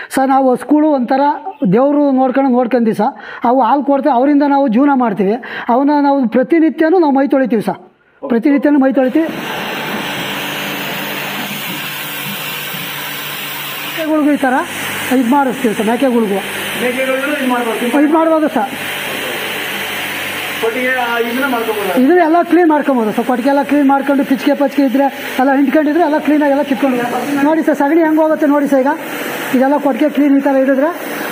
Sir ನಾವು school ಒಂಥರ ದೇವರು ನೋಡ್ಕೊಂಡು ನೋಡ್ಕೊಂಡಿ ಸರ್ ಅವು ಹಾಲು ಕೊಡ್ತೇವೆ ಅವರಿಂದ ನಾವು ಜೀವನ ಮಾಡ್ತೀವಿ ಅವನ್ನ ನಾವು ಪ್ರತಿನಿತ್ಯನೂ ನಾವು ಮೈ ತೊಳಿತೀವಿ ಸರ್ ಪ್ರತಿನಿತ್ಯನೂ ಮೈ ತೊಳಿತೀವಿ ಮೇಕೆಗಳಿಗೂ ಈ ಥರ ಇದು ಮಾಡಿಸ್ತೀವಿ ಸರ್ ಮೇಕೆಗಳಿಗೂ ಮೇಕೆಗಳಿಗೂ ಇದು ಮಾಡ್ಬೋದು ಇದು ಮಾಡ್ಬೋದು ಸರ್ ಕೊಟ್ಟಿಗೆ ಆ, ಇದನ್ನ ಮಾಡ್ಕೋಬೋದು ಇದು ಎಲ್ಲ ಕ್ಲೀನ್ ಮಾಡ್ಕೊಬೋದು ಸರ್ ಕೊಟ್ಟಿಗೆ ಎಲ್ಲ ಕ್ಲೀನ್ ಮಾಡ್ಕೊಂಡು ಪಿಚ್ಕೆ ಪಚ್ಕೆ ಇದ್ರೆ ಎಲ್ಲ ಹಿಂಡ್ಕೊಂಡಿದ್ರೆ ಎಲ್ಲ ಕ್ಲೀನಾಗಿ ಎಲ್ಲ ಕಿತ್ಕೊಂಡು ನೋಡಿ ಸರ್ ಸಗಣಿ ಹೆಂಗೆ ಹೋಗುತ್ತೆ ನೋಡಿ ಸರ್ ಈಗ ಇದೆಲ್ಲ ಕೊಟ್ಟಿಗೆ ಕ್ಲೀನ್ ಈ ಥರ ಹಿಡಿದ್ರೆ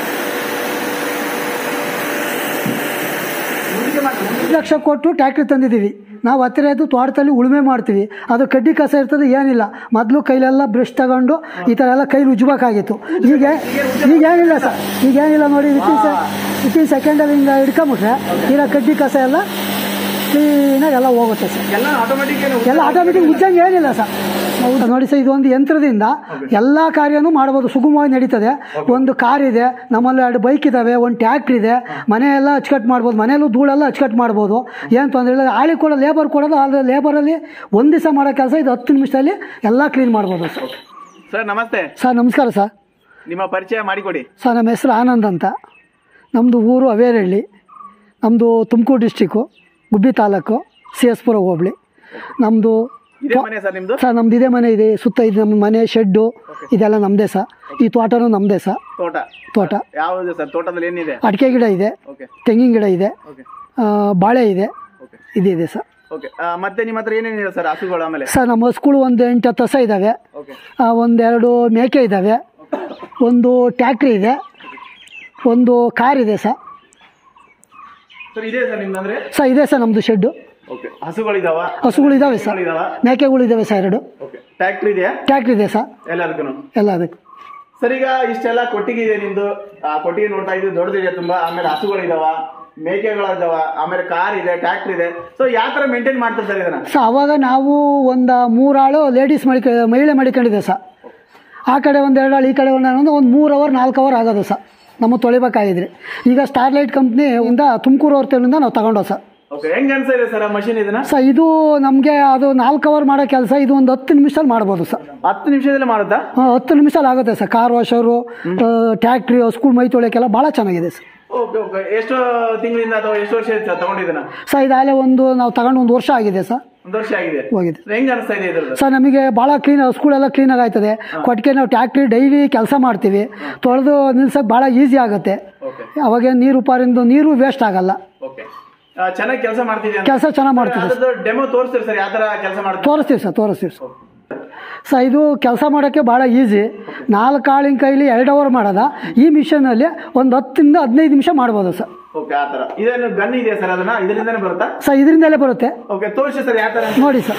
ಲಕ್ಷ ಕೊಟ್ಟು ಟ್ಯಾಕ್ಟ್ರಿ ತಂದಿದ್ದೀವಿ ನಾವು ಹತ್ತಿರ ಇದ್ದು ತೋಟದಲ್ಲಿ ಉಳುಮೆ ಮಾಡ್ತೀವಿ ಅದು ಕಡ್ಡಿ ಕಸ ಇರ್ತದೆ ಏನಿಲ್ಲ ಮೊದಲು ಕೈಲೆಲ್ಲ ಬ್ರಷ್ ತಗೊಂಡು ಈ ಥರ ಎಲ್ಲ ಕೈಲಿ ಉಜ್ಬೇಕಾಗಿತ್ತು ಈಗ ಈಗ ಏನಿಲ್ಲ ಸರ್ ಈಗ ಏನಿಲ್ಲ ನೋಡಿ ವಿತಿನ್ ವಿತಿನ್ ಸೆಕೆಂಡಲ್ಲಿ ಹಿಂಗೆ ಹಿಡ್ಕೊಂಬಿಟ್ರೆ ಈಗ ಕಡ್ಡಿ ಕಸ ಎಲ್ಲ ಕ್ಲೀನಾಗಿ ಎಲ್ಲ ಹೋಗುತ್ತೆ ಸರ್ ಎಲ್ಲ ಆಟೋಮೆಟಿಕ್ ಎಲ್ಲ ಆಟೋಮೆಟಿಕ್ ಉಜ್ಜಂಗೆ ಏನಿಲ್ಲ ಸರ್ ಹೌದು ನೋಡಿ ಸರ್ ಇದೊಂದು ಯಂತ್ರದಿಂದ ಎಲ್ಲ ಕಾರ್ಯನೂ ಮಾಡ್ಬೋದು ಸುಗಮವಾಗಿ ನಡೀತದೆ ಒಂದು ಕಾರ್ ಇದೆ ನಮ್ಮಲ್ಲಿ ಎರಡು ಬೈಕ್ ಇದ್ದಾವೆ ಒಂದು ಟ್ಯಾಕ್ಟ್ರ್ ಇದೆ ಮನೆಯೆಲ್ಲ ಅಚ್ಚುಕಟ್ಟು ಮಾಡ್ಬೋದು ಮನೆಯಲ್ಲೂ ಧೂಳೆಲ್ಲ ಅಚ್ಚುಕಟ್ಟು ಮಾಡ್ಬೋದು ಏನು ತೊಂದರೆ ಇಲ್ಲ ಆಳಿ ಕೂಡ ಲೇಬರ್ ಕೊಡೋದು ಆದರೆ ಲೇಬರಲ್ಲಿ ಒಂದು ದಿವಸ ಮಾಡೋ ಕೆಲಸ ಇದು ಹತ್ತು ನಿಮಿಷದಲ್ಲಿ ಎಲ್ಲ ಕ್ಲೀನ್ ಮಾಡ್ಬೋದು ಸರ್ ಸರ್ ನಮಸ್ತೆ ಸರ್ ನಮಸ್ಕಾರ ಸರ್ ನಿಮ್ಮ ಪರಿಚಯ ಮಾಡಿಕೊಡಿ ಸರ್ ನಮ್ಮ ಹೆಸರು ಆನಂದ್ ಅಂತ ನಮ್ಮದು ಊರು ಅವೇರಹಳ್ಳಿ ನಮ್ಮದು Tumakuru district Gubbi taluk C S Pura hobli ನಮ್ಮದು ಇದೇ ಮನೆ ಸರ್ ನಿಮ್ದು ಸರ್ ನಮ್ದು ಇದೇ ಮನೆ ಇದೆ ಸುತ್ತ ಇದು ನಮ್ಮ ಮನೆ ಶೆಡ್ಡು ಇದೆಲ್ಲ ನಮ್ಮದೇ ಸರ್ ಈ ತೋಟನೂ ನಮ್ಮದೇ ಸರ್ ತೋಟ ತೋಟ ಯಾವುದು ಸರ್ ತೋಟದಲ್ಲಿ ಏನಿದೆ ಅಡಿಕೆ ಗಿಡ ಇದೆ ಓಕೆ ತೆಂಗಿನ ಗಿಡ ಇದೆ ಓಕೆ ಆ, ಬಾಳೆ ಇದೆ ಓಕೆ ಇದಿದೆ ಸರ್ ಓಕೆ ಮತ್ತೆ ನಿಮ್ಮ ಹತ್ರ ಏನೇನಿದೆ ಸರ್ ಹಸುಗಳು ಆಮೇಲೆ ಸರ್ ನಮ್ಮ ಸ್ಕೂಲ್ ಒಂದು ಎಂಟು ಹತ್ತು ಹಸ ಇದ್ದಾವೆ ಓಕೆ ಆ, ಒಂದೆರಡು ಮೇಕೆ ಇದ್ದಾವೆ ಒಂದು ಟ್ಯಾಕ್ಟ್ರಿ ಇದೆ ಒಂದು ಕಾರ್ ಇದೆ ಸರ್ ಸರ್ ಇದೆ ಸರ್ ನಿಮ್ದು ಅಂದ್ರೆ ಸರ್ ಇದೆ ಸರ್ ನಮ್ಮದು ಶೆಡ್ಡು ಓಕೆ ಹಸುಗಳಿದಾವ ಹಸುಗಳಿದ್ದಾವೆ ಸರ್ ಇದಾವ ಮೇಕೆಗಳಿದ್ದಾವೆ ಸರ್ ಎರಡು ಓಕೆ ಟ್ಯಾಕ್ಟ್ರಿ ಇದೆಯಾ ಟ್ಯಾಕ್ಟ್ರಿ ಇದೆ ಸರ್ ಎಲ್ಲದಕ್ಕೂ ಎಲ್ಲ ಅದಕ್ಕೆ ಸರ್ ಈಗ ಇಷ್ಟೆಲ್ಲ ಕೊಟ್ಟಿಗೆ ಇದೆ ನಿಮ್ದು ಆ ಕೊಟ್ಟಿಗೆ ನೋಡ್ತಾ ಇದ್ದು ದೊಡ್ಡದಿದೆ ತುಂಬಾ ಆಮೇಲೆ ಹಸುಗಳಿದಾವ ಮೇಕೆಗಳಿದಾವ ಆಮೇಲೆ ಕಾರ್ ಇದೆ ಟ್ಯಾಕ್ಟ್ರಿ ಇದೆ ಸೊ ಯಾವ ತರ ಮೇಂಟೈನ್ ಮಾಡ್ತಾರೆ ಸರ್ ಇದನ್ನ ಸೊ ಅವಾಗ ನಾವು ಒಂದು ಮೂರಾಳು ಲೇಡೀಸ್ ಮಡಿಕ ಮಹಿಳೆ ಮಡಿಕೊಂಡಿದ್ದೆ ಸರ್ ಆ ಕಡೆ ಒಂದು ಎರಡು ಆಳು ಈ ಕಡೆ ಒಂದು ಒಂದು ಒಂದು ಮೂರು ಅವರ್ ನಾಲ್ಕು ಅವರ್ ಆಗೋದು ಸರ್ ನಮ್ಮ ತೊಳಿಬೇಕಾಗಿದ್ರೆ ಈಗ ಸ್ಟಾರ್ಲೈಟ್ ಕಂಪ್ನಿಯಿಂದ ತುಮಕೂರು ಹೊರತಲ್ಲಿಂದ ನಾವು ತಗೊಂಡೋ ಸರ್ ಓಕೆ ಹೆಂಗ್ ಅನ್ಸಿದೆ ಸರ್ ಆ ಮಷಿನ್ ಇದನ್ನ ಸೊ ಇದು ನಮಗೆ ಅದು ನಾಲ್ಕು ಅವರ್ ಮಾಡೋ ಕೆಲಸ ಇದು ಒಂದು ಹತ್ತು ನಿಮಿಷದಲ್ಲಿ ಮಾಡ್ಬೋದು ಸರ್ ಹತ್ತು ನಿಮಿಷದಲ್ಲಿ ಮಾಡುತ್ತಾ ಹಾಂ ಹತ್ತು ನಿಮಿಷದಲ್ಲಿ ಆಗುತ್ತೆ sir car washer tractor school ಮೈ ತೊಳೆಯೋಕ್ಕೆಲ್ಲ ಭಾಳ ಚೆನ್ನಾಗಿದೆ ಸರ್ ಓಕೆ ಓಕೆ ಎಷ್ಟು ತಿಂಗಳಿಂದ ಅಥವಾ ಎಷ್ಟು ವರ್ಷ ಆಯ್ತು ಸರ್ ತಗೊಂಡಿದ್ದನ್ನ ಸರ್ ಇದಾಗಲೇ ಒಂದು ನಾವು ತಗೊಂಡು ಒಂದು ವರ್ಷ ಆಗಿದೆ ಸರ್ ಒಂದು ವರ್ಷ ಆಗಿದೆ ಹೋಗಿದೆ ಹೆಂಗ್ ಅನಿಸ್ತಾ ಇದೆ ಇದ್ರದ್ದು ಸರ್ ನಮಗೆ ಭಾಳ ಕ್ಲೀನ್ ಸ್ಕೂಲೆಲ್ಲ ಕ್ಲೀನಾಗಿ ಆಯ್ತದೆ ಕೊಟ್ಟಿಗೆ ನಾವು ಟ್ಯಾಕ್ಟ್ರಿ ಡೈಲಿ ಕೆಲಸ ಮಾಡ್ತೀವಿ ತೊಳೆದು ನಿಲ್ಸಕ್ಕೆ ಭಾಳ ಈಸಿ ಆಗುತ್ತೆ ಓಕೆ ಅವಾಗ ನೀರು ಉಪಾರಿಂದ ನೀರು ವೇಸ್ಟ್ ಆಗಲ್ಲ ಓಕೆ ಚೆನ್ನಾಗಿ ಕೆಲಸ ಮಾಡ್ತಿದ್ಯಾ ಕೆಲಸ ಚೆನ್ನಾಗಿ ಮಾಡ್ತೀವಿ ಅದ್ರದ್ದು ಡೆಮೋ ತೋರಿಸ್ತೀರಿ ಸರ್ ಯಾವ ತರ ಕೆಲಸ ಮಾಡ್ತೀವಿ ತೋರಿಸ್ತೀವಿ ಸರ್ ತೋರಿಸ್ತೀವಿ ಸರ್ ಸರ್ ಇದು ಕೆಲಸ ಮಾಡೋಕ್ಕೆ ಭಾಳ ಈಸಿ ನಾಲ್ಕು ಆಳಿನ ಕೈಲಿ ಎರಡು ಅವರ್ ಮಾಡೋದ ಈ ಮಿಷನಲ್ಲಿ ಒಂದು ಹತ್ತರಿಂದ ಹದಿನೈದು ನಿಮಿಷ ಮಾಡ್ಬೋದು ಸರ್ ಓಕೆ ಆ ತರ ಇದೇನು ಗನ್ ಇದೆಯಾ ಸರ್ ಅದನ್ನ ಇದರಿಂದಾನೇ ಬರುತ್ತಾ ಸರ್ ಇದರಿಂದಲೇ ಬರುತ್ತೆ ಓಕೆ ತೋರಿಸಿ ಸರ್ ಯಾವ ತರ ನೋಡಿ ಸರ್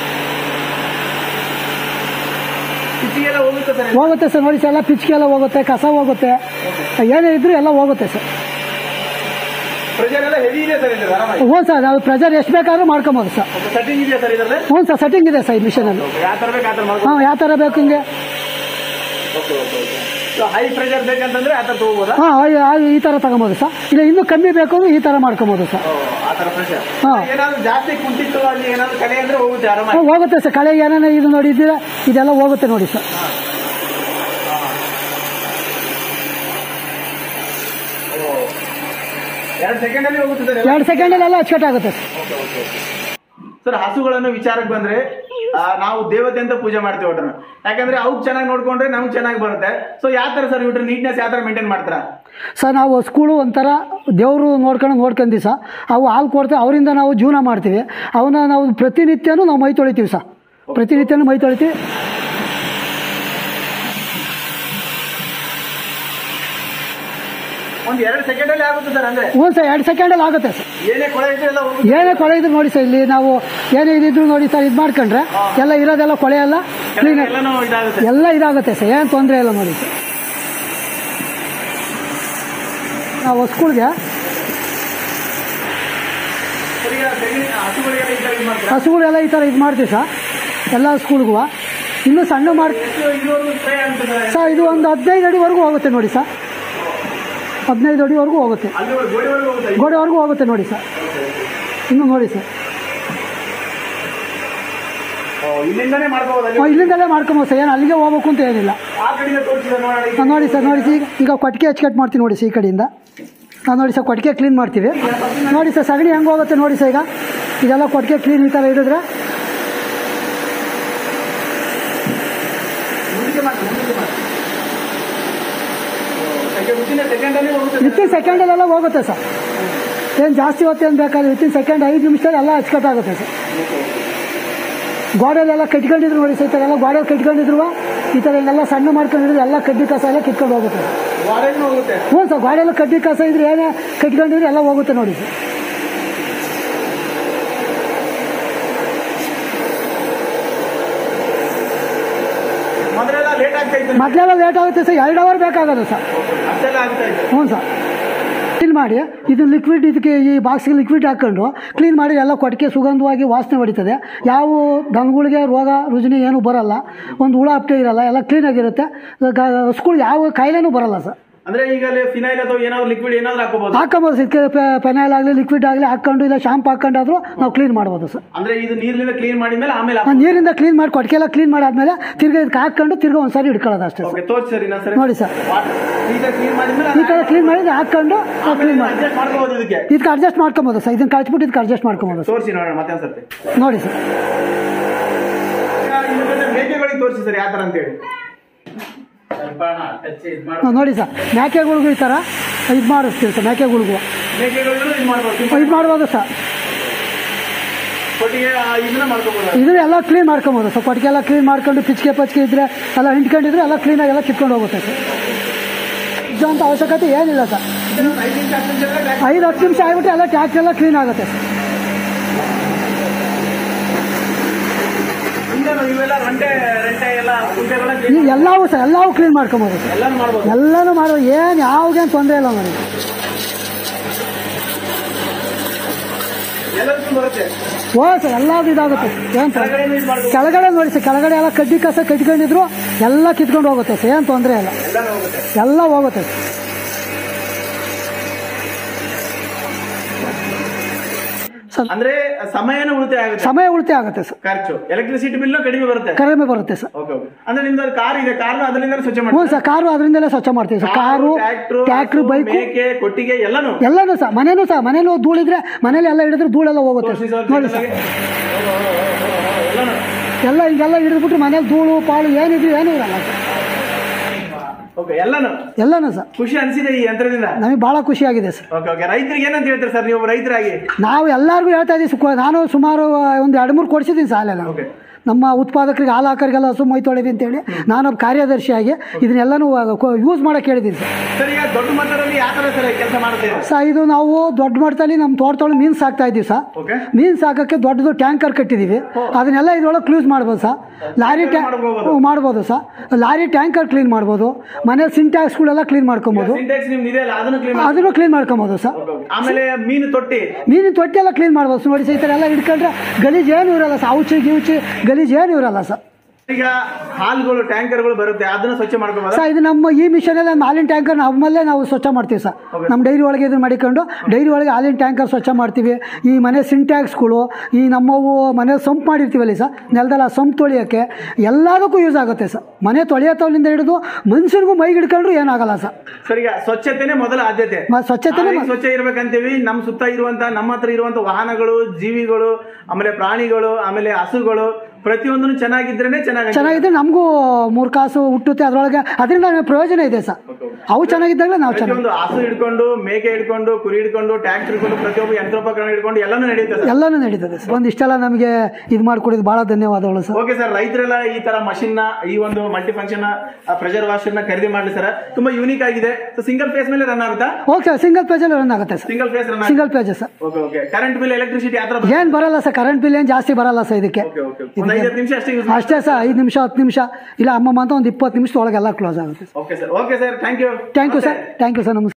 ಕಿಟ್ಟಿಗೆಲ್ಲ ಹೋಗುತ್ತೆ ಸರ್ ಹೋಗುತ್ತೆ ಸರ್ ನೋಡಿ ಸರ್ ಎಲ್ಲ ಪಿಚ್ಕೆ ಎಲ್ಲ ಹೋಗುತ್ತೆ ಕಸ ಹೋಗುತ್ತೆ ಏನೇ ಇದ್ರೂ ಎಲ್ಲ ಹೋಗುತ್ತೆ ಸರ್ ಪ್ರೆಷರ್ ಎಲ್ಲ ಹೆವಿ ಇದೆ ಸರ್ ಇದು ಆರಾಮಾಗಿ ಹ್ಞೂ ಸರ್ ನಾವು ಪ್ರೆಷರ್ ಎಷ್ಟು ಬೇಕಾದ್ರೂ ಮಾಡ್ಕೊಬೋದು ಸರ್ ಓಕೆ ಸೆಟ್ಟಿಂಗ್ ಇದೆಯಾ ಸರ್ ಇದರಲ್ಲಿ ಹ್ಞೂ ಸರ್ ಸೆಟ್ಟಿಂಗ್ ಇದೆ ಸರ್ ಈ ಮಿಷನಲ್ಲಿ ಓಕೆ ಯಾವ ತರ ಬೇಕು ಆ ತರ ಮಾಡ್ಕೊಂಡು ಹಾಂ ಯಾವ ಥರ ಬೇಕು ಹಿಂಗೆ okay okay okay so high pressure ಬೇಕಂತಂದ್ರೆ ಆ ತರ ತಗೋಬೋದಾ ಹಾಂ ಈ ಥರ ತಗೊಬೋದು ಸರ್ ಇಲ್ಲ ಇನ್ನೂ ಕಮ್ಮಿ ಬೇಕು ಅಂದ್ರೆ ಈ ಥರ ಮಾಡ್ಕೊಬೋದು ಸರ್ ಓ, ಆ ತರ ಪ್ರೆಷರ್ ಹಾಂ ಏನಾದ್ರು ಜಾಸ್ತಿ ಕುಂಟಿತ್ತು ಅಲ್ಲಿ ಏನಾದ್ರು ಕಲೆ ಅಂದ್ರೆ ಹೋಗುತ್ತೆ ಆರಾಮಾಗಿ ಹ್ಮ್, ಹೋಗುತ್ತೆ ಸರ್ ಕಳೆಗೆ ಏನೇನೋ ಇದು ನೋಡಿ ಇದ್ದೀರಾ ಇದೆಲ್ಲ ಹೋಗುತ್ತೆ ನೋಡಿ ಸರ್ ಎರಡು ಸೆಕೆಂಡ್ ಅಲ್ಲಿ ಹೋಗುತ್ತೆ ಸರ್ ಎರಡು ಸೆಕೆಂಡಲ್ಲೆಲ್ಲ ಅಚ್ಚುಕಟ್ಟಾಗುತ್ತೆ ಸರ್ ಸರ್ ಹಸುಗಳನ್ನು ವಿಚಾರಕ್ಕೆ ಬಂದ್ರೆ ಆ, ನಾವು ದೇವತೆ ಅಂತ ಪೂಜೆ ಮಾಡ್ತೀವಿ ಒಟ್ರನ್ನ ಯಾಕಂದ್ರೆ ಅವ್ಕ್ ಚೆನ್ನಾಗಿ ನೋಡ್ಕೊಂಡ್ರೆ ನಮ್ಗೆ ಚೆನ್ನಾಗಿ ಬರುತ್ತೆ ಸೊ ಯಾವ ತರ ಸರ್ ಇವ್ರ ನೀಟ್ನೆಸ್ ಯಾವ ತರ ಮೇಂಟೈನ್ ಮಾಡ್ತಾರಾ ಸರ್ ನಾವು ಸ್ಕೂಲು ಒಂಥರ ದೇವರು ನೋಡ್ಕೊಂಡು ನೋಡ್ಕೊಂಡಿ ಸರ್ ಅವು ಹಾಲು ಕೊಡ್ತೇವೆ ಅವರಿಂದ ನಾವು ಜೀವನ ಮಾಡ್ತೀವಿ ಅವನ್ನ ನಾವು ಪ್ರತಿನಿತ್ಯನೂ ನಾವು ಮೈ ತೊಳಿತೀವಿ ಸರ್ ಪ್ರತಿನಿತ್ಯನೂ ಮೈ ತೊಳಿತೀವಿ ಒಂದ್ ಎರಡು ಸೆಕೆಂಡ್ ಅಲ್ಲಿ ಆಗುತ್ತೆ ಸರ್ ಅಂದ್ರೆ ಹ್ಞೂ ಸರ್ ಎರಡು ಸೆಕೆಂಡಲ್ಲಿ ಆಗುತ್ತೆ ಸರ್ ಏನೇ ಕೊಳೆ ಇದ್ರೆ ಎಲ್ಲ ಹೋಗುತ್ತೆ ಏನೇ ಕೊಳೆ ಇದ್ರು ನೋಡಿ ಸರ್ ಇಲ್ಲಿ ನಾವು ಏನೇ ಇದಿದ್ರು ನೋಡಿ ಸರ್ ಇದು ಮಾಡ್ಕೊಂಡ್ರೆ ಎಲ್ಲ ಇರೋದೆಲ್ಲ ಕೊಳೆ ಎಲ್ಲ ಕ್ಲೀನ್ ಎಲ್ಲನೂ ಇದಾಗುತ್ತೆ ಎಲ್ಲ ಇದಾಗುತ್ತೆ ಸರ್ ಏನು ತೊಂದರೆ ಇಲ್ಲ ನೋಡಿ ಸರ್ ನಾವು ಸ್ಕೂಲ್ಗೆ ಸರ್, ಈಗ ತೆಂಗಿನ ಹಸುಗಳಿಗೆಲ್ಲ ಈ ತರ ಇದು ಮಾಡ್ತೀರಾ ಹಸುಗಳೆಲ್ಲ ಈ ಥರ ಇದು ಮಾಡ್ತೀವಿ ಸರ್ ಎಲ್ಲ ಸ್ಕೂಲ್ಗೂ ಇನ್ನೂ ಸಣ್ಣ ಮಾಡಿ ಎಷ್ಟು ಇದುವರೆಗೂ ಸ್ಪ್ರೇ ಆಗುತ್ತೆ ಸರ್ ಸರ್ ಇದು ಒಂದು ಹದಿನೈದು ಅಡಿವರೆಗೂ ಹೋಗುತ್ತೆ ನೋಡಿ ಸರ್ ಹದಿನೈದು ಅಡಿವರೆಗೂ ಹೋಗುತ್ತೆ ಅಲ್ಲಿ ಗೋಡೆವರೆಗೂ ಹೋಗುತ್ತೆ ಗೋಡೆವರೆಗೂ ಹೋಗುತ್ತೆ ನೋಡಿ ಸರ್ ಇನ್ನು ನೋಡಿ ಸರ್ ಇಲ್ಲಿಂದಾನೇ ಮಾಡ್ಕೋಬಹುದು ಅಲ್ಲಿ ನಾವು ಇಲ್ಲಿಂದಲೇ ಮಾಡ್ಕೊಬೋದು ಸರ್ ಏನು ಅಲ್ಲಿಗೆ ಹೋಗ್ಬೇಕು ಅಂತ ಏನಿಲ್ಲ ಆ ಕಡೆಯಿಂದ ತೋರಿಸಿದ ನೋಡಿ ಹಾಂ ನೋಡಿ ಸರ್ ನೋಡಿ ಸರ್ ಈಗ ಈಗ ಕೊಟ್ಟಿಗೆ ಹಚ್ಕಟ್ ಮಾಡ್ತೀವಿ ನೋಡಿ ಸರ್ ಈ ಕಡೆಯಿಂದ ಹಾಂ ನೋಡಿ ಸರ್ ಕೊಟ್ಟಿಗೆ ಕ್ಲೀನ್ ಮಾಡ್ತೀವಿ ನೋಡಿ ಸರ್ ಸಗಣಿ ಹೆಂಗೆ ಹೋಗುತ್ತೆ ನೋಡಿ ಸರ್ ಈಗ ಇದೆಲ್ಲ ಕೊಟ್ಟಿಗೆ ಕ್ಲೀನ್ ಈ ಥರ ಹಿಡಿದ್ರೆ ಮುಂದಕ್ಕೆ ಮಾಡಿ ಮುಂದಕ್ಕೆ ಮಾಡಿ ಸೆಕೆಂಡ್ ಅಲ್ಲಿ ಹೋಗುತ್ತೆ ವಿತಿನ್ ಸೆಕೆಂಡಲ್ಲೆಲ್ಲ ಹೋಗುತ್ತೆ ಸರ್ ಏನು ಜಾಸ್ತಿ ಹೊತ್ತೇನು ಬೇಕಾದ್ರೆ ವಿತಿನ್ ಸೆಕೆಂಡ್ ಐದು ನಿಮಿಷದಲ್ಲಿ ಎಲ್ಲ ಹಚ್ಕಟ್ಟಾಗುತ್ತೆ ಸರ್ ಗೋಡೆಲೆಲ್ಲ ಕಟ್ಕೊಂಡಿದ್ರು ನೋಡಿ ಸರ್ ಈ ಥರ ಎಲ್ಲ ಗೋಡೆ ಕಟ್ಕೊಂಡಿದ್ರು ಈ ಥರ ಎಲ್ಲ ಸಣ್ಣ ಮಾಡ್ಕೊಂಡಿದ್ರು ಎಲ್ಲ ಕಡ್ಡಿ ಕಸ ಎಲ್ಲ ಕಿತ್ಕೊಂಡು ಹೋಗುತ್ತೆ ವಾರೇನು ಹೋಗುತ್ತೆ ಹ್ಞೂ ಸರ್ ಗೋಡೆಲ್ಲ ಕಡ್ಡಿ ಕಸ ಇದ್ರೆ ಏನೇ ಕಟ್ಕೊಂಡಿದ್ರೆ ಎಲ್ಲ ಹೋಗುತ್ತೆ ನೋಡಿ ಸರ್ ಮೊದಲೆಲ್ಲ ಲೇಟ್ ಆಗ್ತಾ ಇತ್ತು ಮೊದಲೆಲ್ಲ ಲೇಟ್ ಆಗುತ್ತೆ ಸರ್ ಎರಡು ಅವರ್ ಬೇಕಾಗೋದು ಸರ್ ಅಷ್ಟೆಲ್ಲ ಆಗ್ತಾ ಇತ್ತು ಹ್ಞೂ ಸರ್ ಕ್ಲೀನ್ ಮಾಡಿ ಇದು ಲಿಕ್ವಿಡ್ ಇದಕ್ಕೆ ಈ ಬಾಕ್ಸ್ಗೆ ಲಿಕ್ವಿಡ್ ಹಾಕ್ಕೊಂಡು ಕ್ಲೀನ್ ಮಾಡಿ ಎಲ್ಲ ಕೊಟ್ಟಿಗೆ ಸುಗಂಧವಾಗಿ ವಾಸನೆ ಹೊಡಿತದೆ ಯಾವ ದನಗಳಿಗೆ ರೋಗ ರುಜಿನಿ ಏನೂ ಬರಲ್ಲ ಒಂದು ಹುಳ ಅಪ್ಟೆ ಇರಲ್ಲ ಎಲ್ಲ ಕ್ಲೀನಾಗಿರುತ್ತೆ ಹಸ್ಗಳು ಯಾವ ಕಾಯಿಲೆನೂ ಬರಲ್ಲ ಸರ್ ಅಂದ್ರೆ ಈಗ ಅಲ್ಲಿ ಫಿನೈಲ್ ಅಥವಾ ಏನಾದ್ರು ಲಿಕ್ವಿಡ್ ಏನಾದ್ರು ಹಾಕೋಬಹುದು ಹಾಕೋಬೋದು ಇದಕ್ಕೆ ಪೆನಾಯಿಲ್ ಆಗಲಿ ಲಿಕ್ವಿಡ್ ಆಗಲಿ ಹಾಕ್ಕೊಂಡು ಇಲ್ಲ ಶಾಂಪು ಹಾಕ್ಕೊಂಡಾದ್ರೂ ನಾವು ಕ್ಲೀನ್ ಮಾಡ್ಬೋದು ಸರ್ ಅಂದ್ರೆ ಇದು ನೀರಿನಿಂದ ಕ್ಲೀನ್ ಮಾಡಿದ್ಮೇಲೆ ಆಮೇಲೆ ಆ ನೀರಿಂದ ಕ್ಲೀನ್ ಮಾಡಿ ಕೊಟ್ಟಿಗೆ ಎಲ್ಲ ಕ್ಲೀನ್ ಮಾಡಾದ್ಮೇಲೆ ತಿರ್ಗಾ ಇದಕ್ಕೆ ಹಾಕ್ಕೊಂಡು ತಿರ್ಗಾ ಒಂದ್ಸರಿ ಹಿಡ್ಕೊಳ್ಳೋದು ಅಷ್ಟೇ ಸರ್ ಓಕೆ ತೋರಿಸಿ ಸರ್ ಇನ್ನೊಂದ್ಸರಿ ನೋಡಿ ಸರ್ ಈ ತರ ಕ್ಲೀನ್ ಮಾಡಿದ್ಮೇಲೆ ಈ ಥರ ಕ್ಲೀನ್ ಮಾಡಿದ್ರೆ ಹಾಕ್ಕೊಂಡು ನಾವು ಕ್ಲೀನ್ ಮಾಡಿ ಅಡ್ಜಸ್ಟ್ ಮಾಡ್ಕೋಬಹುದು ಇದಕ್ಕೆ ಇದಕ್ಕೆ ಅಡ್ಜಸ್ಟ್ ಮಾಡ್ಕೊಬೋದು ಸರ್ ಇದನ್ನ ಕಳ್ಸ್ಬಿಟ್ಟು ಇದಕ್ಕೆ ಅಡ್ಜಸ್ಟ್ ಮಾಡ್ಕೊಬೋದು ಸರ್ ತೋರಿಸಿ ನೋಡೋಣ ಮತ್ತೆ ಒಂದ್ಸರ್ತಿ ನೋಡಿ ಸರ್ ಈಗ ಇದ್ರ ಜೊತೆ ಮೇಕೆಗಳಿಗೆ ತೋರಿಸಿ ಸರ್ ಯಾವ ತರ ಅಂತ ಹೇಳಿ ಹಾ, ನೋಡಿ ಸರ್ ಮೇಕೆಗಳಿಗೂ ಈ ಥರ ಇದು ಮಾಡಿಸ್ತೀವಿ ಸರ್ ಮೇಕೆಗಳಿಗೂ ಮೇಕೆಗಳು ಇದು ಮಾಡ್ಬೋದು ಇದು ಮಾಡ್ಬೋದು ಸರ್ ಕೊಟ್ಟಿಗೆ ಆ, ಇದನ್ನ ಮಾಡ್ಕೋಬಹುದು ಇದನ್ನ ಎಲ್ಲ ಕ್ಲೀನ್ ಮಾಡ್ಕೊಬೋದು ಸರ್ ಕೊಟ್ಟಿಗೆ ಎಲ್ಲ ಕ್ಲೀನ್ ಮಾಡ್ಕೊಂಡು ಪಿಚ್ಕೆ ಪಚ್ಕೆ ಇದ್ರೆ ಎಲ್ಲ ಹಿಂಡ್ಕೊಂಡಿದ್ರೆ ಎಲ್ಲ ಕ್ಲೀನಾಗಿ ಎಲ್ಲ ಕಿತ್ಕೊಂಡು ಹೋಗುತ್ತೆ ಸರ್ ಇದು ಅಂತ ಅವಶ್ಯಕತೆ ಏನಿಲ್ಲ ಸರ್ ಐದು ನಿಮಿಷ ಹತ್ತು ನಿಮಿಷ ಆದ್ರೆ ಐದು ಹತ್ತು ನಿಮಿಷ ಆಗಿಬಿಟ್ಟು ಎಲ್ಲ ಟ್ಯಾಕ್ಸ್ ಎಲ್ಲ ಕ್ಲೀನ್ ಆಗುತ್ತೆ ಸರ್ ಹಿಂದೆ ಇವೆಲ್ಲ ರಂಟೆ ರಂಟೆ ಎಲ್ಲ ಕುಂಟೆಗಳ ಈ ಎಲ್ಲವೂ ಸರ್ ಎಲ್ಲವೂ ಕ್ಲೀನ್ ಮಾಡ್ಕೊಬೋದು ಸರ್ ಎಲ್ಲಾನು ಮಾಡ್ಬೋದು ಎಲ್ಲನೂ ಮಾಡೋ ಏನು ಯಾವುದೇನು ತೊಂದರೆ ಇಲ್ಲ ನನಗೆ ಎಲ್ಲದಕ್ಕೂ ಬರುತ್ತೆ ಓ ಸರ್ ಎಲ್ಲದು ಇದಾಗುತ್ತೆ ಏನು ತೊಂದರೆ ಕೆಳಗಡೆನೂ ಇದು ಮಾಡ್ಬೋದು ಕೆಳಗಡೆ ನೋಡಿ ಸರ್ ಕೆಳಗಡೆ ಎಲ್ಲ ಕಡ್ಡಿ ಕಸ ಕಟ್ಕೊಂಡಿದ್ರು ಎಲ್ಲ ಕಿತ್ಕೊಂಡು ಹೋಗುತ್ತೆ ಸರ್ ಏನು ತೊಂದರೆ ಇಲ್ಲ ಎಲ್ಲಾನು ಹೋಗುತ್ತೆ ಎಲ್ಲ ಹೋಗುತ್ತೆ ಸರ್ ಸರ್ ಅಂದ್ರೆ ಸಮಯನೂ ಉಳಿತಾಯ ಆಗುತ್ತೆ ಸಮಯ ಉಳಿತಾಯ ಆಗುತ್ತೆ ಸರ್ ಖರ್ಚು ಎಲೆಕ್ಟ್ರಿಸಿಟಿ ಬಿಲ್ ಕಡಿಮೆ ಬರುತ್ತೆ ಕಡಿಮೆ ಬರುತ್ತೆ ಸರ್ ಓಕೆ ಓಕೆ ಅಂದ್ರೆ ನಿಮ್ದು ಕಾರ್ ಇದೆ ಕಾರ್ ಅದರಿಂದ ಸ್ವಚ್ಛ ಹ್ಞೂ ಮಾಡಿ ಸರ್ ಕಾರು ಅದರಿಂದಲೇ ಸ್ವಚ್ಛ ಮಾಡ್ತೀವಿ ಸರ್ ಕಾರು ಟ್ರ್ಯಾಕ್ಟ್ರು ಬೈಕು ಮೇಕೆ ಕೊಟ್ಟಿಗೆ ಎಲ್ಲಾನು ಎಲ್ಲನೂ ಸರ್ ಮನೇನೂ ಸರ್ ಮನೇಲಿ ಧೂಳಿದ್ರೆ ಮನೇಲಿ ಎಲ್ಲ ಹಿಡಿದ್ರೆ ಧೂಳೆಲ್ಲ ಹೋಗುತ್ತೆ ತೋರಿಸಿ ಸರ್ ಸರ್ ನೋಡಿ ಸರ್ ಎಲ್ಲಾನು ಎಲ್ಲ ಈಗೆಲ್ಲ ಹಿಡಿದ್ಬಿಟ್ಟು ಮನೇಲಿ ಧೂಳು ಪಾಳು ಏನಿದ್ರು ಏನೂ ಇರಲ್ಲ ಸರ್ ಓಕೆ ಎಲ್ಲಾನು ಎಲ್ಲನೂ ಸರ್ ಖುಷಿ ಅನ್ಸಿದೆ ಈ ಯಂತ್ರದಿಂದ ನಮಗೆ ಭಾಳ ಖುಷಿಯಾಗಿದೆ ಸರ್ ಓಕೆ ಓಕೆ ರೈತರಿಗೆ ಏನಂತ ಹೇಳ್ತಾರೆ ಸರ್ ನೀವು ರೈತರಾಗಿ ನಾವು ಎಲ್ಲರಿಗೂ ಹೇಳ್ತಾ ಇದ್ದೀವಿ ಸು- ನಾನು ಸುಮಾರು ಒಂದು ಎರಡು ಮೂರು ಕೊಡಿಸಿದ್ದೀನಿ ಸಾಲ ನಾನು ಓಕೆ ನಮ್ಮ ಉತ್ಪಾದಕರಿಗೆ ಹಾಲು ಹಾಕೋರಿಗೆಲ್ಲ ಹಸು ಮೈ ತೊಳೆದಿ ಅಂತೇಳಿ ನಾನೊಬ್ಬ ಕಾರ್ಯದರ್ಶಿಯಾಗಿ ಇದನ್ನೆಲ್ಲನೂ ಯೂಸ್ ಮಾಡೋಕೆ ಹೇಳಿದ್ದೀನಿ ಸರ್ ಸರ್ ಈಗ ದೊಡ್ಡ ಮಟ್ಟದಲ್ಲಿ ಯಾವ ತರ ಸರ್ ಕೆಲಸ ಮಾಡುತ್ತೆ ಸರ್ ಇದು ನಾವು ದೊಡ್ಡ ಮಟ್ಟದಲ್ಲಿ ನಮ್ಮ ತೋಟದೊಳಗೆ ಮೀನು ಸಾಕ್ತಾ ಇದ್ದೀವಿ ಸರ್ ಓಕೆ ಮೀನು ಸಾಕೋಕ್ಕೆ ದೊಡ್ಡದು ಟ್ಯಾಂಕರ್ ಕಟ್ಟಿದ್ದೀವಿ ಅದನ್ನೆಲ್ಲ ಇದ್ರೊಳಗೆ ಕ್ಲೂಸ್ ಮಾಡ್ಬೋದು ಸರ್ ಲಾರಿ ಟ್ಯಾ ಮಾಡ್ಬೋದು. ಹ್ಞೂ, ಮಾಡ್ಬೋದು ಸರ್ ಲಾರಿ ಟ್ಯಾಂಕರ್ ಕ್ಲೀನ್ ಮಾಡ್ಬೋದು ಮನೆ ಸಿಂಟ್ಯಾಕ್ಸ್ಗಳೆಲ್ಲ ಕ್ಲೀನ್ ಮಾಡ್ಕೊಬೋದು ಸಿಂಟೆಕ್ಸ್ ನಿಮ್ದು ಇದೆ ಅಲ್ಲ ಅದನ್ನು ಕ್ಲೀನ್ ಅದನ್ನು ಕ್ಲೀನ್ ಮಾಡ್ಕೊಬೋದು ಸರ್ ಆಮೇಲೆ ಮೀನು ತೊಟ್ಟಿ ಮೀನಿನ ತೊಟ್ಟಿ ಎಲ್ಲ ಕ್ಲೀನ್ ಮಾಡ್ಬೋದು ಸರ್ ನೋಡಿ ಸರ್ ಈ ಥರ ಎಲ್ಲ ಹಿಡ್ಕೊಂಡ್ರೆ ಗಲೀಜ್ ಏನು ಇರಲ್ಲ ಸರ್ ಔಚಿ ಗಿವುಚಿ ಗಲೀಜ್ ಏನು ಇರಲ್ಲ ಸರ್ ಈಗ ಹಾಲ್ಗಳು ಟ್ಯಾಂಕರ್ಗಳು ಬರುತ್ತೆ ಅದನ್ನ ಸ್ವಚ್ಛ ಮಾಡ್ಕೋಬೋದ ಸರ್ ಇದು ನಮ್ಮ ಈ ಮಿಷನಲ್ಲಿ ನಮ್ಮ ಹಾಲಿನ ಟ್ಯಾಂಕರ್ ನಮ್ಮಲ್ಲೇ ನಾವು ಸ್ವಚ್ಛ ಮಾಡ್ತೀವಿ ಸರ್ ನಮ್ಮ ಡೈರಿ ಒಳಗೆ ಇದನ್ನ ಮಾಡಿಕೊಂಡು ಡೈರಿ ಒಳಗೆ ಹಾಲಿನ ಟ್ಯಾಂಕರ್ ಸ್ವಚ್ಛ ಮಾಡ್ತೀವಿ ಈ ಮನೆ ಸಿಂಟ್ಯಾಕ್ಸ್ಗಳು ಈ ನಮ್ಮವು ಮನೆ ಸಂಪ್ ಮಾಡಿರ್ತೀವಲ್ಲ ಸರ್ ನೆಲದಲ್ಲ ಸಂಪ್ ತೊಳಿಯೋಕ್ಕೆ ಎಲ್ಲದಕ್ಕೂ ಯೂಸ್ ಆಗುತ್ತೆ ಸರ್ ಮನೆ ತೊಳೆಯೋತವಲಿಂದ ಹಿಡಿದು ಮನುಷ್ಯನಿಗೂ ಮೈಗೆ ಹಿಡ್ಕೊಂಡ್ರು ಏನಾಗಲ್ಲ ಸರ್ ಸರ್ ಈಗ ಸ್ವಚ್ಛತೆನೇ ಮೊದಲ ಆದ್ಯತೆ ಮ- ಸ್ವಚ್ಛತೆನೇ ನಾವೀಗ ಸ್ವಚ್ಛ ಇರ್ಬೇಕಂತೀವಿ ನಮ್ಮ ಸುತ್ತ ಇರುವಂತ ನಮ್ಮ ಹತ್ರ ಇರುವಂತ ವಾಹನಗಳು ಜೀವಿಗಳು ಆಮೇಲೆ ಪ್ರಾಣಿಗಳು ಆಮೇಲೆ ಹಸುಗಳು ಪ್ರತಿಯೊಂದನ್ನು ಚೆನ್ನಾಗಿದ್ರೇನೆ ಚೆನ್ನಾಗಿ ಚೆನ್ನಾಗಿದ್ರೆ ನಮಗೂ ಮೂರು ಕಾಸು ಹುಟ್ಟುತ್ತೆ ಅದರೊಳಗೆ ಅದರಿಂದ ನಮಗೆ ಪ್ರಯೋಜನ ಇದೆ ಸರ್ ಅವು ಚೆನ್ನಾಗಿದ್ದಾಗಲೇ ನಾವು ಚೆನ್ನಾಗಿ ಪ್ರತಿಯೊಂದು ಹಸು ಹಿಡ್ಕೊಂಡು ಮೇಕೆ ಹಿಡ್ಕೊಂಡು ಕುರಿ ಹಿಡ್ಕೊಂಡು ಟ್ಯಾಕ್ಟರ್ ಹಿಡ್ಕೊಂಡು ಪ್ರತಿಯೊಬ್ಬ ಯಂತ್ರೋಪಕರಣ ಹಿಡ್ಕೊಂಡು ಎಲ್ಲಾನು ನಡೆಯುತ್ತೆ ಸರ್ ಎಲ್ಲನೂ ನಡೀತದೆ ಸರ್ ಒಂದು ಇಷ್ಟೆಲ್ಲ ನಮಗೆ ಇದು ಮಾಡಿಕೊಡಿದ್ದು ಭಾಳ ಧನ್ಯವಾದಗಳು ಸರ್ ಓಕೆ ಸರ್ ರೈತರೆಲ್ಲ ಈ ತರ ಮಷಿನ್ ನ ಈ ಒಂದು ಮಲ್ಟಿ ಫಂಕ್ಷನ್ ಪ್ರೆಷರ್ ವಾಷರ್ ನ ಖರೀದಿ ಮಾಡ್ಲಿ ಸರ್ ತುಂಬಾ ಯೂನಿಕ್ ಆಗಿದೆ ಸೊ ಸಿಂಗಲ್ ಫೇಸ್ ಮೇಲೆ ರನ್ ಆಗುತ್ತಾ ಓಕೆ ಸರ್ ಸಿಂಗಲ್ ಪೇಜಲ್ಲಿ ರನ್ ಆಗುತ್ತೆ sir single phase run single phase sir okay okay current bill electricity ಆ ಥರ ಏನು ಬರಲ್ಲ ಸರ್ ಕರೆಂಟ್ ಬಿಲ್ ಏನು ಜಾಸ್ತಿ ಬರಲ್ಲ ಸರ್ ಇದಕ್ಕೆ ಓಕೆ ಓಕೆ ಒಂದು ಐದು ನಿಮಿಷ ಅಷ್ಟೇ ಯೂಸ್ ಅಷ್ಟೇ ಸರ್ ಐದು ನಿಮಿಷ ಹತ್ತು ನಿಮಿಷ ಇಲ್ಲ ಅಮ್ಮಮ್ಮ ಅಂತ ಒಂದು ಇಪ್ಪತ್ತು ನಿಮಿಷದೊಳಗೆ ಎಲ್ಲ ಕ್ಲೋಸ್ ಆಗುತ್ತೆ okay sir okay sir thank you thank you sir thank you sir ನಮಸ್ಕಾರ